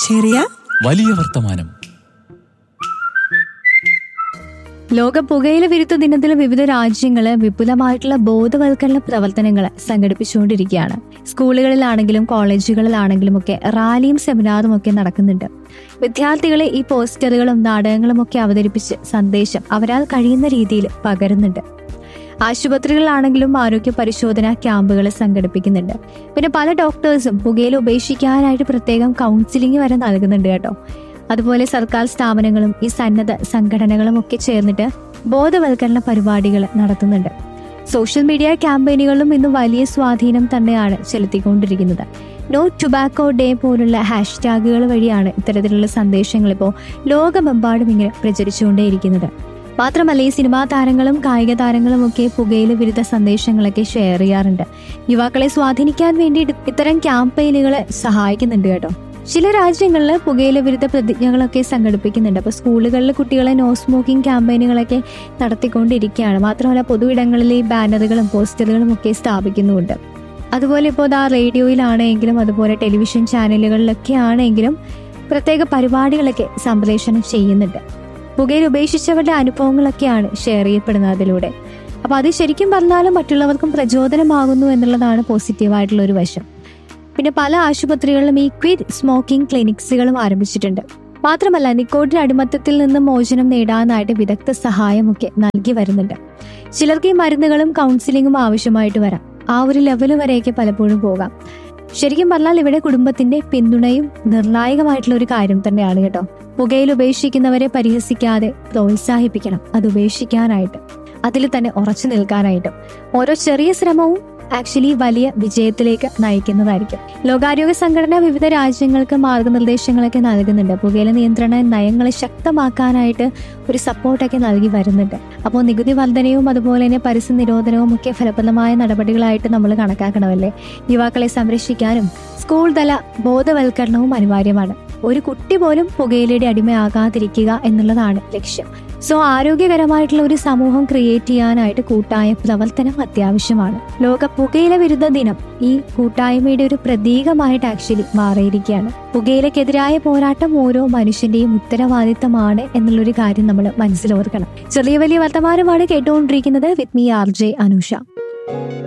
ചെറിയ വലിയ വർത്തമാനം ലോക പുകയില വിരുദ്ധ ദിനത്തിൽ വിവിധ രാജ്യങ്ങള് വിപുലമായിട്ടുള്ള ബോധവൽക്കരണ പ്രവർത്തനങ്ങൾ സംഘടിപ്പിച്ചുകൊണ്ടിരിക്കുകയാണ് സ്കൂളുകളിലാണെങ്കിലും കോളേജുകളിലാണെങ്കിലും ഒക്കെ റാലിയും സെമിനാറും ഒക്കെ നടക്കുന്നുണ്ട് വിദ്യാർത്ഥികളെ ഈ പോസ്റ്ററുകളും നാടകങ്ങളും ഒക്കെ അവതരിപ്പിച്ച് സന്ദേശം അവരാൽ കഴിയുന്ന രീതിയിൽ പകരുന്നുണ്ട് ആശുപത്രികളിലാണെങ്കിലും ആരോഗ്യ പരിശോധന ക്യാമ്പുകൾ സംഘടിപ്പിക്കുന്നുണ്ട് പിന്നെ പല ഡോക്ടേഴ്സും പുകയില ഉപേക്ഷിക്കാനായിട്ട് പ്രത്യേകം കൗൺസിലിംഗ് വരെ നൽകുന്നുണ്ട് കേട്ടോ അതുപോലെ സർക്കാർ സ്ഥാപനങ്ങളും ഈ സന്നദ്ധ സംഘടനകളും ഒക്കെ ചേർന്നിട്ട് ബോധവൽക്കരണ പരിപാടികൾ നടത്തുന്നുണ്ട് സോഷ്യൽ മീഡിയ ക്യാമ്പയിനുകളിലും ഇന്ന് വലിയ സ്വാധീനം തന്നെയാണ് ചെലുത്തിക്കൊണ്ടിരിക്കുന്നത് നോ ടുബാക്കോ ഡേ പോലുള്ള ഹാഷ്ടാഗുകൾ വഴിയാണ് ഇത്തരത്തിലുള്ള സന്ദേശങ്ങൾ ഇപ്പോൾ ലോകമെമ്പാടും ഇങ്ങനെ പ്രചരിച്ചുകൊണ്ടേയിരിക്കുന്നത് മാത്രമല്ല ഈ സിനിമാ താരങ്ങളും കായിക താരങ്ങളും ഒക്കെ പുകയില വിരുദ്ധ സന്ദേശങ്ങളൊക്കെ ഷെയർ ചെയ്യാറുണ്ട് യുവാക്കളെ സ്വാധീനിക്കാൻ വേണ്ടി ഇത്തരം ക്യാമ്പയിനുകൾ സഹായിക്കുന്നുണ്ട് കേട്ടോ ചില രാജ്യങ്ങളിൽ പുകയില വിരുദ്ധ പ്രതിജ്ഞകളൊക്കെ സംഘടിപ്പിക്കുന്നുണ്ട് അപ്പോൾ സ്കൂളുകളിൽ കുട്ടികളെ നോ സ്മോക്കിംഗ് ക്യാമ്പയിനുകളൊക്കെ നടത്തിക്കൊണ്ടിരിക്കുകയാണ് മാത്രമല്ല പൊതുയിടങ്ങളിൽ ഈ ബാനറുകളും പോസ്റ്ററുകളും ഒക്കെ സ്ഥാപിക്കുന്നുമുണ്ട് അതുപോലെ ഇപ്പോൾ ദാ റേഡിയോയിലാണെങ്കിലും അതുപോലെ ടെലിവിഷൻ ചാനലുകളിലൊക്കെ ആണെങ്കിലും പ്രത്യേക പരിപാടികളൊക്കെ സംപ്രേഷണം ചെയ്യുന്നുണ്ട് പുകയിൽ ഉപേക്ഷിച്ചവരുടെ അനുഭവങ്ങളൊക്കെയാണ് ഷെയർ ചെയ്യപ്പെടുന്നത് അതിലൂടെ അപ്പോൾ അത് ശരിക്കും പറഞ്ഞാലും മറ്റുള്ളവർക്കും പ്രചോദനമാകുന്നു എന്നുള്ളതാണ് പോസിറ്റീവായിട്ടുള്ള ഒരു വശം പിന്നെ പല ആശുപത്രികളിലും ഈ ക്വിറ്റ് സ്മോക്കിംഗ് ക്ലിനിക്സുകളും ആരംഭിച്ചിട്ടുണ്ട് മാത്രമല്ല നിക്കോട്ടിൻ അടിമത്തത്തിൽ നിന്ന് മോചനം നേടാനായിട്ട് വിദഗ്ധ സഹായമൊക്കെ നൽകി വരുന്നുണ്ട് ചിലർക്ക് ഈ മരുന്നുകളും കൗൺസിലിങ്ങും ആവശ്യമായിട്ട് വരാം ആ ഒരു ലെവൽ വരെയൊക്കെ പലപ്പോഴും പോകാം ശരിക്കും പറഞ്ഞാൽ ഇവിടെ കുടുംബത്തിന്റെ പിന്തുണയും നിർണായകമായിട്ടുള്ള ഒരു കാര്യം തന്നെയാണ് കേട്ടോ പുകയിൽ ഉപേക്ഷിക്കുന്നവരെ പരിഹസിക്കാതെ പ്രോത്സാഹിപ്പിക്കണം അത് ഉപേക്ഷിക്കാനായിട്ട് അതിൽ തന്നെ ഉറച്ചു നിൽക്കാനായിട്ടും ഓരോ ചെറിയ ശ്രമവും ആക്ച്വലി വലിയ വിജയത്തിലേക്ക് നയിക്കുന്നതായിരിക്കും ലോകാരോഗ്യ സംഘടന വിവിധ രാജ്യങ്ങൾക്ക് മാർഗനിർദ്ദേശങ്ങളൊക്കെ നൽകുന്നുണ്ട് പുകയില നിയന്ത്രണ നയങ്ങൾ ശക്തമാക്കാനായിട്ട് ഒരു സപ്പോർട്ടൊക്കെ നൽകി വരുന്നുണ്ട് അപ്പോൾ നികുതി വർധനയും അതുപോലെ തന്നെ പരസ്യ നിരോധനവും ഒക്കെ ഫലപ്രദമായ നടപടികളായിട്ട് നമ്മൾ കണക്കാക്കണമല്ലേ യുവാക്കളെ സംരക്ഷിക്കാനും സ്കൂൾ തല ബോധവൽക്കരണവും അനിവാര്യമാണ് ഒരു കുട്ടി പോലും പുകയിലയുടെ അടിമയാകാതിരിക്കുക എന്നുള്ളതാണ് ലക്ഷ്യം സോ ആരോഗ്യകരമായിട്ടുള്ള ഒരു സമൂഹം ക്രിയേറ്റ് ചെയ്യാനായിട്ട് കൂട്ടായ പ്രവർത്തനം അത്യാവശ്യമാണ് ലോക പുകയില വിരുദ്ധ ദിനം ഈ കൂട്ടായ്മയുടെ ഒരു പ്രതീകമായിട്ട് ആക്ച്വലി മാറിയിരിക്കുകയാണ് പുകയിലക്കെതിരായ പോരാട്ടം ഓരോ മനുഷ്യന്റെയും ഉത്തരവാദിത്തമാണ് എന്നുള്ളൊരു കാര്യം നമ്മൾ മനസ്സിലോർക്കണം ചെറിയ വലിയ വർത്തമാനമാണ് കേട്ടുകൊണ്ടിരിക്കുന്നത് with me R J Anusha